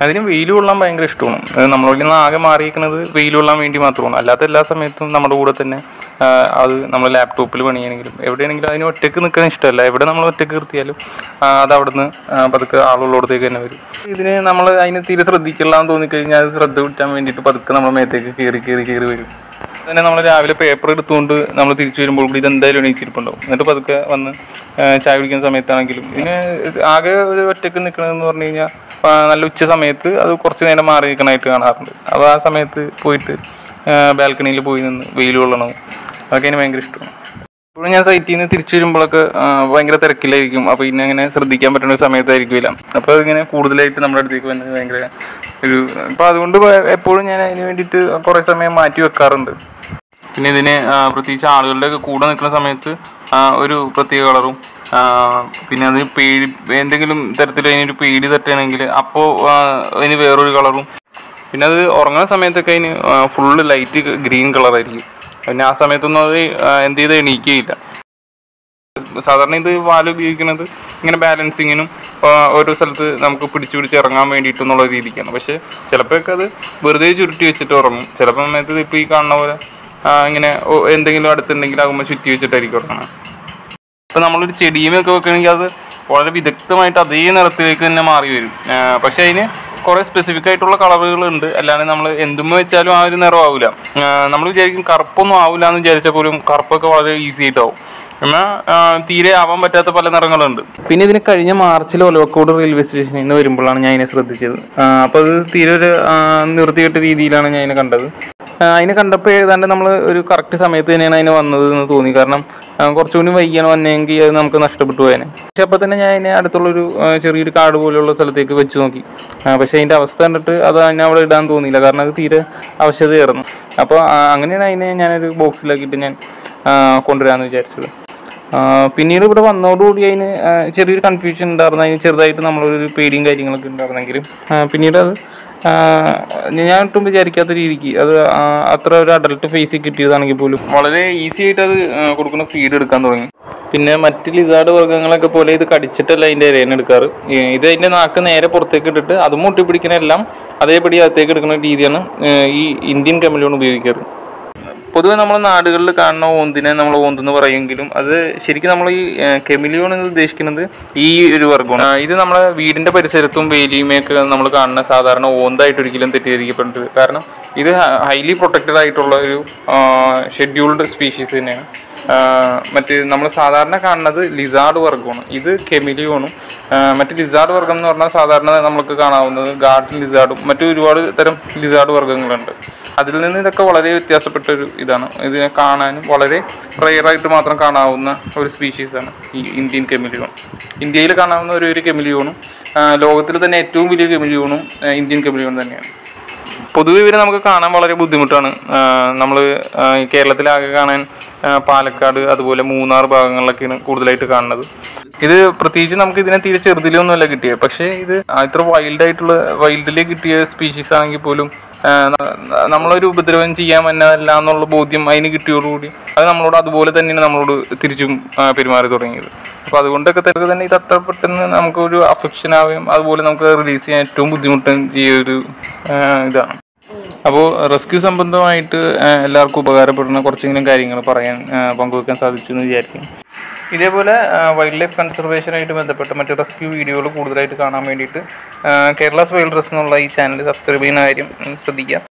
അതിന് വെയിൽ കൊള്ളാൻ ഭയങ്കര ഇഷ്ടമാണ് അത് നമ്മളിൽ നിന്ന് ആകെ മാറിയിരിക്കുന്നത് വെയിൽ കൊള്ളാൻ വേണ്ടി മാത്രമാണ് അല്ലാത്ത എല്ലാ സമയത്തും നമ്മുടെ കൂടെ തന്നെ ആ, അത് നമ്മൾ ലാപ്ടോപ്പിൽ പണിയാണെങ്കിലും എവിടെയാണെങ്കിലും അതിന് ഒറ്റയ്ക്ക് നിൽക്കാൻ ഇഷ്ടമല്ല എവിടെ നമ്മൾ ഒറ്റയ്ക്ക് നിർത്തിയാലും ആ, അത് അവിടുന്ന് ആ, പതുക്കെ ആളുള്ളടത്തേക്ക് തന്നെ വരും ഇതിന് നമ്മൾ അതിന് തീരെ ശ്രദ്ധിക്കില്ലാന്ന് തോന്നിക്കഴിഞ്ഞാൽ അത് ശ്രദ്ധ വിട്ടാൻ വേണ്ടിയിട്ട് പതുക്കെ നമ്മുടെ മേത്തേക്ക് കയറി കയറി കയറി വരും തന്നെ നമ്മൾ രാവിലെ പേപ്പർ എടുത്തുകൊണ്ട് നമ്മൾ തിരിച്ചു വരുമ്പോൾ കൂടി ഇത് എന്തായാലും എണീച്ചിരിപ്പുണ്ടാവും എന്നിട്ട് പതുക്കെ വന്ന് ആ, ചായ കുടിക്കുന്ന സമയത്താണെങ്കിലും ഇതിന് ആകെ ഒരു ഒറ്റയ്ക്ക് നിൽക്കണമെന്ന് പറഞ്ഞു കഴിഞ്ഞാൽ ആ, നല്ല ഉച്ച സമയത്ത് അത് കുറച്ച് നേരം മാറി നിൽക്കണമായിട്ട് കാണാറുണ്ട് അപ്പോൾ ആ സമയത്ത് പോയിട്ട് ബാൽക്കണിയിൽ പോയി നിന്ന് വെയിൽ കൊള്ളണം അതൊക്കെ എനിക്ക് ഭയങ്കര ഇഷ്ടമാണ് ഇപ്പോഴും ഞാൻ സൈറ്റിൽ നിന്ന് തിരിച്ചു വരുമ്പോഴൊക്കെ ആ, ഭയങ്കര തിരക്കിലായിരിക്കും അപ്പോൾ ഇന്നെ അങ്ങനെ ശ്രദ്ധിക്കാൻ പറ്റുന്ന ഒരു സമയത്തായിരിക്കില്ല അപ്പോൾ ഇങ്ങനെ കൂടുതലായിട്ട് നമ്മുടെ അടുത്തേക്ക് വന്നത് ഭയങ്കര ഒരു അപ്പോൾ അതുകൊണ്ട് പ- എപ്പോഴും ഞാൻ അതിന് വേണ്ടിയിട്ട് കുറേ സമയം മാറ്റി വെക്കാറുണ്ട് പിന്നെ ഇതിന് ആ, പ്രത്യേകിച്ച് ആളുകളുടെ ഒക്കെ കൂടെ നിൽക്കുന്ന സമയത്ത് ആ, ഒരു പ്രത്യേക കളറും ആ, പിന്നെ അത് പേടി എന്തെങ്കിലും തരത്തിൽ അതിനൊരു പേടി തട്ടുകയാണെങ്കിൽ അപ്പോൾ അതിന് വേറൊരു കളറും പിന്നെ അത് ഉറങ്ങുന്ന സമയത്തൊക്കെ അതിന് ഫുള്ള് ലൈറ്റ് ഗ്രീൻ കളറായിരിക്കും പിന്നെ ആ സമയത്തൊന്നും അത് ആ, എന്ത് ചെയ്ത് എണീക്കുകയില്ല സാധാരണ ഇത് വാല് ഉപയോഗിക്കുന്നത് ഇങ്ങനെ ബാലൻസിങ്ങിനും ആ, ഓരോ സ്ഥലത്ത് നമുക്ക് പിടിച്ചു പിടിച്ച് ഇറങ്ങാൻ വേണ്ടിയിട്ടെന്നുള്ള രീതിക്കാണ് പക്ഷേ ചിലപ്പോഴൊക്കെ അത് വെറുതെ ചുരുട്ടി വെച്ചിട്ട് ഉറങ്ങും ചിലപ്പോൾ സമയത്ത് ഇപ്പോൾ ഈ കാണുന്ന പോലെ ആ, ഇങ്ങനെ ഓ- എന്തെങ്കിലും അടുത്തുണ്ടെങ്കിൽ ആകുമ്പോൾ ചുറ്റി വെച്ചിട്ടായിരിക്കും ഉറങ്ങണം ഇപ്പം നമ്മളൊരു ചെടിയുമൊക്കെ വെക്കുകയാണെങ്കിൽ അത് വളരെ വിദഗ്ധമായിട്ട് അതേ നിറത്തിലേക്ക് തന്നെ മാറി വരും ആ, പക്ഷെ അതിന് കുറേ സ്പെസിഫിക് ആയിട്ടുള്ള കളറുകളുണ്ട് അല്ലാതെ നമ്മൾ എന്തുമ്മ വെച്ചാലും ആ ഒരു നിറം ആവില്ല നമ്മൾ വിചാരിക്കും കറുപ്പൊന്നും ആവില്ല എന്ന് വിചാരിച്ചാൽ പോലും കറുപ്പൊക്കെ വളരെ ഈസി ആയിട്ടാവും എന്നാൽ തീരെ ആവാൻ പറ്റാത്ത പല നിറങ്ങളുണ്ട് പിന്നെ ഇതിന് കഴിഞ്ഞ മാർച്ചിൽ ഒലവക്കോട് റെയിൽവേ സ്റ്റേഷനിൽ നിന്ന് വരുമ്പോഴാണ് ഞാൻ ഇതിനെ ശ്രദ്ധിച്ചത് അപ്പോൾ അത് തീരെ ഒരു ആ, നിർത്തികെട്ട രീതിയിലാണ് ഞാൻ ഇതിനെ കണ്ടത് ആ, അതിനെ കണ്ടപ്പോൾ ഏതാണ്ട് നമ്മൾ ഒരു കറക്റ്റ് സമയത്ത് തന്നെയാണ് അതിന് വന്നത് എന്ന് തോന്നി കാരണം ആ, കുറച്ചുകൂടി വൈകിയാണ് വന്നെങ്കിൽ അത് നമുക്ക് നഷ്ടപ്പെട്ടു പോയേനെ പക്ഷെ അപ്പോൾ തന്നെ ഞാൻ അതിനെ അടുത്തുള്ളൊരു ആ, ചെറിയൊരു കാട് പോലെയുള്ള സ്ഥലത്തേക്ക് വെച്ച് നോക്കി ആ, പക്ഷേ അതിൻ്റെ അവസ്ഥ കണ്ടിട്ട് അത് അതിനെ അവിടെ ഇടാൻ തോന്നിയില്ല കാരണം അത് തീരെ ആവശ്യതയായിരുന്നു അപ്പോൾ ആ, അങ്ങനെയാണ് അതിനെ ഞാനൊരു ബോക്സിലാക്കിയിട്ട് ഞാൻ ആ, കൊണ്ടുവരാമെന്ന് വിചാരിച്ചത് ആ, പിന്നീട് ഇവിടെ വന്നതോടുകൂടി അതിന് ആ, ചെറിയൊരു കൺഫ്യൂഷൻ ഉണ്ടായിരുന്നു അതിന് ചെറുതായിട്ട് നമ്മളൊരു പേടിയും കാര്യങ്ങളൊക്കെ ഉണ്ടായിരുന്നെങ്കിലും ആ, പിന്നീട് അത് ആ, ഞാൻ ഒട്ടും വിചാരിക്കാത്ത രീതിക്ക് അത് ആ, അത്ര ഒരു അഡൽട്ട് ഫേസിൽ കിട്ടിയതാണെങ്കിൽ പോലും വളരെ ഈസി ആയിട്ട് അത് ആ, കൊടുക്കുന്ന ഫീഡ് എടുക്കാൻ തുടങ്ങി പിന്നെ മറ്റ് ലിസാർഡ് വർഗ്ഗങ്ങളൊക്കെ പോലെ ഇത് കടിച്ചിട്ടല്ല അതിൻ്റെ ഇരേനെ എടുക്കാറ് ഈ ഇത് അതിൻ്റെ നാക്ക് നേരെ പുറത്തേക്ക് ഇട്ടിട്ട് അതും മുട്ടിപ്പിടിക്കുന്ന എല്ലാം അതേപടി അകത്തേക്ക് എടുക്കുന്ന രീതിയാണ് ആ, ഈ ഇന്ത്യൻ കമലിയോൺ ഉപയോഗിക്കാറ് പൊതുവെ നമ്മുടെ നാടുകളിൽ കാണുന്ന ഓന്തിനെ നമ്മൾ ഓന്തെന്ന് പറയുമെങ്കിലും അത് ശരിക്കും നമ്മൾ ഈ കെമിലിയോൺ എന്ന് ഉദ്ദേശിക്കുന്നത് ഈ ഒരു വർഗ്ഗമാണ് ആ, ഇത് നമ്മുടെ വീടിന്റെ പരിസരത്തും വേലിയുമൊക്കെ നമ്മൾ കാണുന്ന സാധാരണ ഓന്തായിട്ട് ഒരിക്കലും തെറ്റിദ്ധരിക്കപ്പെടരുത് കാരണം ഇത് ഹൈലി പ്രൊട്ടക്റ്റഡ് ആയിട്ടുള്ള ഒരു ഷെഡ്യൂൾഡ് സ്പീഷീസ് തന്നെയാണ് ആ, മറ്റ് നമ്മൾ സാധാരണ കാണുന്നത് ലിസാർഡ് വർഗ്ഗമാണ് ഇത് കെമിലിയോണും ആ, മറ്റ് ലിസാർഡ് വർഗ്ഗം എന്ന് പറഞ്ഞാൽ സാധാരണ നമുക്ക് കാണാവുന്നത് ഗാർഡൻ ലിസാർഡും മറ്റു ഒരുപാട് തരം ലിസാർഡ് വർഗ്ഗങ്ങളുണ്ട് അതിൽ നിന്ന് ഇതൊക്കെ വളരെ വ്യത്യാസപ്പെട്ട ഒരു ഇതാണ് ഇതിനെ കാണാനും വളരെ റെയറായിട്ട് മാത്രം കാണാവുന്ന ഒരു സ്പീഷീസാണ് ഈ ഇന്ത്യൻ കെമിലിയോൺ ഇന്ത്യയിൽ കാണാവുന്ന ഒരു ഒരു കെമിലിയോണും ആ, ലോകത്തിൽ തന്നെ ഏറ്റവും വലിയ കെമിലിയോണും ആ, ഇന്ത്യൻ കെമിലിയോൺ തന്നെയാണ് പൊതുവെ ഇവരെ നമുക്ക് കാണാൻ വളരെ ബുദ്ധിമുട്ടാണ് നമ്മൾ കേരളത്തിലാകെ കാണാൻ ആ, പാലക്കാട് അതുപോലെ മൂന്നാർ ഭാഗങ്ങളിലൊക്കെയാണ് കൂടുതലായിട്ട് കാണുന്നത് ഇത് പ്രത്യേകിച്ച് നമുക്ക് ഇതിനെ തീരെ ചെറുതിലൊന്നുമല്ല കിട്ടിയത് പക്ഷേ ഇത് ആ, ഇത്ര വൈൽഡ് ആയിട്ടുള്ള വൈൽഡിൽ കിട്ടിയ സ്പീഷീസ് ആണെങ്കിൽ പോലും ആ, ന- നമ്മളൊരു ഉപദ്രവം ചെയ്യാൻ വന്നതല്ല എന്നുള്ള ബോധ്യം അതിന് കിട്ടിയോടുകൂടി അത് നമ്മളോട് അതുപോലെ തന്നെയാണ് നമ്മളോട് തിരിച്ചും ആ, പെരുമാറി തുടങ്ങിയത് അപ്പോൾ അതുകൊണ്ടൊക്കെ തന്നെ തന്നെ ഇത് അത്ര പെട്ടെന്ന് നമുക്കൊരു അഫെക്ഷൻ ആവുകയും അതുപോലെ നമുക്ക് റിലീസ് ചെയ്യാൻ ഏറ്റവും ബുദ്ധിമുട്ടും ചെയ്യൊരു ആ, ഇതാണ് അപ്പോൾ റെസ്ക്യൂ സംബന്ധമായിട്ട് ആ, എല്ലാവർക്കും ഉപകാരപ്പെടുന്ന കുറച്ചെങ്കിലും കാര്യങ്ങൾ പറയാൻ ആ, പങ്കുവെക്കാൻ സാധിച്ചു എന്ന് വിചാരിക്കുന്നു ഇതേപോലെ വൈൽഡ് ലൈഫ് കൺസർവേഷനായിട്ട് ബന്ധപ്പെട്ട് മറ്റ് റെസ്ക്യൂ വീഡിയോകൾ കൂടുതലായിട്ട് കാണാൻ വേണ്ടിയിട്ട് കേരളാസ് വൈൽഡ് ഡ്രസ് എന്നുള്ള ഈ ചാനൽ സബ്സ്ക്രൈബ് ചെയ്യുന്ന കാര്യം ഉം, ശ്രദ്ധിക്കുക